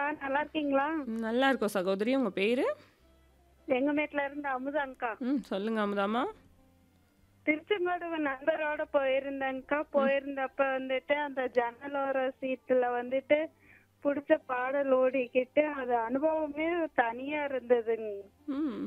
நல்லா இருக்கீங்களா ம், நல்லா இருக்கோம் சகோதரி உங்க பேரு எங்க வீட்ல இருந்து அமுதாங்கக்கா ம் சொல்லுங்க அமுதாமா திருச்செங்கோடு நண்பரோட போயிருந்தேங்க்கா போயிருந்தப்ப வந்துட்டு அந்த ஜன்னலோர சீட்டுல வந்துட்டு பிடிச்ச பாடல் ஓடிக்கிட்டு அது அனுபவமே தனியா இருந்ததுங்க ம்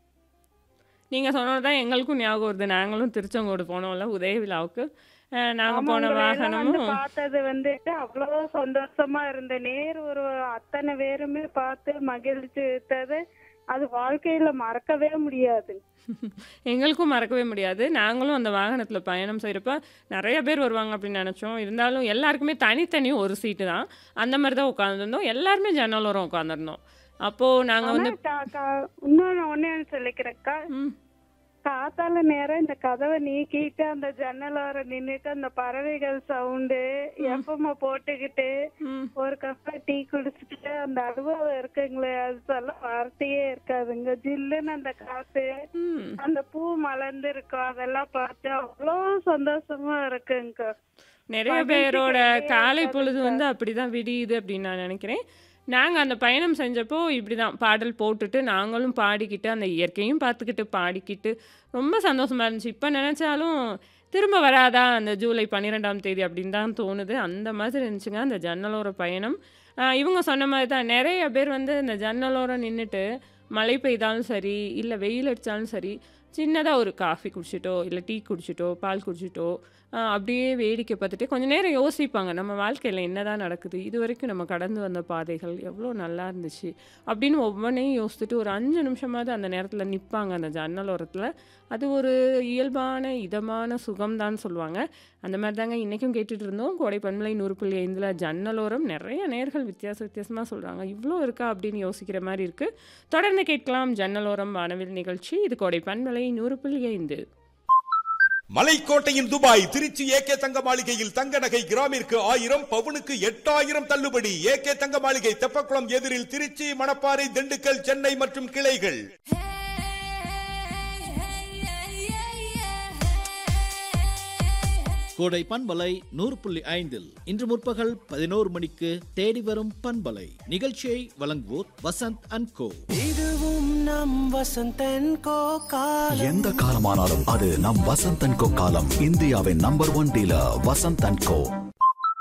நீங்க சொன்னது தான் எங்களுக்கும் ஞாபகம் வருது நாங்களும் திருச்செங்கோடு போனோம்ல உதய விழாவுக்கு அஹ், நாங்க ஆமா, போன உங்களை எல்லாம் வந்து வாகனமும் பார்த்தது வந்துட்டு அவ்வளவு சந்தோஷமா இருந்த நேர் ஒரு அத்தனை பேருமே பார்த்து மகிழ்ச்சி விட்டது அது வாழ்க்கையில மறக்கவே முடியாது எங்களுக்கும் மறக்கவே முடியாது நாங்களும் அந்த வாகனத்தில் பயணம் செய்கிறப்ப நிறைய பேர் வருவாங்க அப்படின்னு நினச்சோம் இருந்தாலும் எல்லாருக்குமே தனித்தனி ஒரு சீட்டு தான் அந்த மாதிரி தான் உட்காந்துருந்தோம் எல்லாருமே ஜன்னலோரம் உட்காந்துருந்தோம் அப்போது நாங்கள் ஆனா வந்து கா- கா- இன்னொன்னு ஒண்ணு சொல்லிக்கிறேன்க்கா ம் காத்தால நேரம் இந்த கதவை நீக்கிட்டு அந்த ஜன்னலோர நின்னுட்டு அந்த பறவைகள் சவுண்டு எஃப்எம் போட்டுக்கிட்டு ம் ஒரு கப் டீ குடிச்சிட்டு அந்த அனுபவம் இருக்குங்களே அது சொல்ல வார்த்தையே இருக்காதுங்க ஜில்லுன்னு அந்த காத்து ம் அந்த பூ மலர்ந்து இருக்கும் அதெல்லாம் பார்த்து அவ்வளோ சந்தோஷமா இருக்குங்க நிறைய பேரோட காலை பொழுது வந்து அப்படிதான் விடியுது அப்படின்னு நான் நினைக்கிறேன் நாங்கள் அந்த பயணம் செஞ்சப்போ இப்படி தான் பாடல் போட்டுட்டு நாங்களும் பாடிக்கிட்டு அந்த இயற்கையும் பார்த்துக்கிட்டு பாடிக்கிட்டு ரொம்ப சந்தோஷமா இருந்துச்சு இப்போ நினச்சாலும் திரும்ப வராதா அந்த ஜூலை பன்னிரெண்டாம் தேதி அப்படின்னு தான் தோணுது அந்த மாதிரி இருந்துச்சுங்க அந்த ஜன்னலோர பயணம் ஆஹ் இவங்க சொன்ன மாதிரி தான் நிறைய பேர் வந்து இந்த ஜன்னலோரம் நின்றுட்டு மழை பெய்தாலும் சரி இல்லை வெயில் அடித்தாலும் சரி சின்னதாக ஒரு காஃபி குடிச்சிட்டோ இல்லை டீ குடிச்சிட்டோ பால் குடிச்சிட்டோ ஆஹ் அப்படியே வேடிக்கை பார்த்துட்டு கொஞ்ச நேரம் யோசிப்பாங்க நம்ம வாழ்க்கையில் என்னதான் நடக்குது இது வரைக்கும் நம்ம கடந்து வந்த பாதைகள் எவ்வளோ நல்லா இருந்துச்சு அப்படின்னு ஒவ்வொன்றையும் யோசிச்சுட்டு ஒரு அஞ்சு நிமிஷமாவது அந்த நேரத்தில் நிற்பாங்க அந்த ஜன்னல் ஓரத்தில் அது ஒரு இயல்பான இதமான சுகம்தான் சொல்லுவாங்க அந்த மாதிரி தாங்க இன்றைக்கும் கேட்டுட்டு இருந்தோம் கோடை பண்பலை நூறு புள்ளி ஐந்தில் ஜன்னலோரம் நிறைய நேர்கள் வித்தியாச வித்தியாசமாக சொல்கிறாங்க இவ்வளோ இருக்கா அப்படின்னு யோசிக்கிற மாதிரி இருக்குது தொடர்ந்து கேட்கலாம் ஜன்னலோரம் வானவில் நிகழ்ச்சி இது கோடை பண்பலை நூறு புள்ளி ஐந்து மலைக்கோட்டையின் துபாய் திருச்சி ஏகே தங்க மாளிகையில் தங்க நகை கிராமிற்கு ஆயிரம் பவுனுக்கு எட்டாயிரம் தள்ளுபடி ஏகே தங்க மாளிகை தெப்பக்குளம் எதிரில் திருச்சி மணப்பாறை திண்டுக்கல் சென்னை மற்றும் கிளைகள் கோடை பண்பலை நூறு புள்ளி ஐந்தில் இன்று முற்பகல் பதினோரு மணிக்கு தேடி வரும் பண்பலை நிகழ்ச்சியை வழங்குவோர் வசந்த் அண்ட் கோ இதுவும் நம் வசந்தன் கோ காலம் எந்த காலமானாலும் அது நம் வசந்த் அண்ட் கோ காலம் இந்தியாவின் number one dealer Vasanth and go